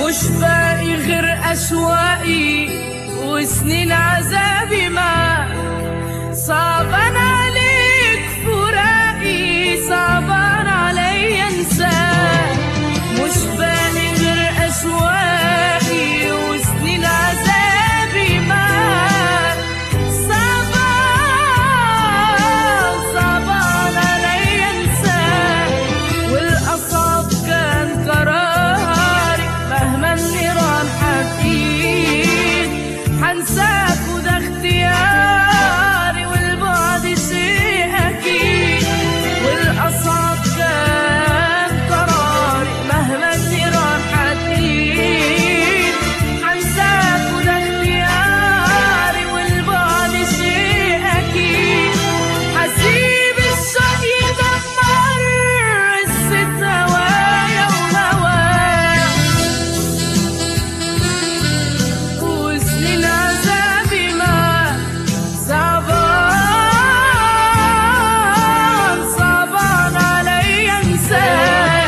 مش باقي غير أشواقي وسنين عذابي معاك صعبان عليك فراقي صعبان عليا انساك مش باقي غير أشواقي وسنين عذابي معاك صعبان صعبان عليا انساك والأصعب كان قراري مهما النيران حكيت حنساك وده اختياري والبعد شيء أكيد والأصعب كان قراري مهما النيران حكيت حنساك وده اختياري والبعد شيء أكيد حسيب الشوق يدمر الست هوايا وهوايا وسنين عذابي معاك صعبان صعبان عليا انساك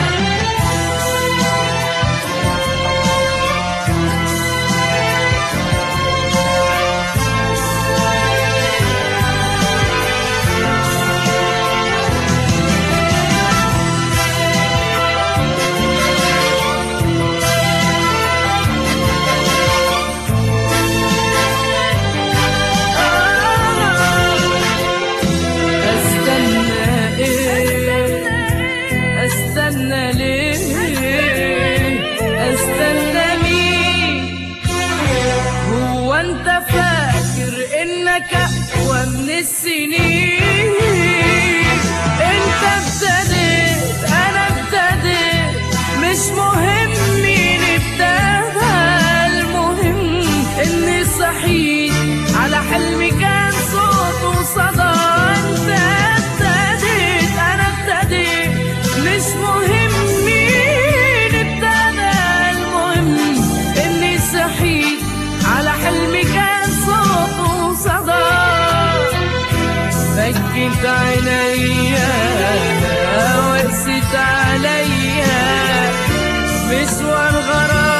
استنى ايه استنى ليه استنى مين هو انت فاكر انك اقوى من السنين انت ابتديت انا ابتديت مش مهم مين ابتدى المهم اني صحيت على حلمي كان صوت وصدى انت ابتديت انا ابتديت مش مهم مين ابتدى المهم اني صحيت على حلمي كان صوت وصدى فكت عينيا وقست عليا مشوار غرام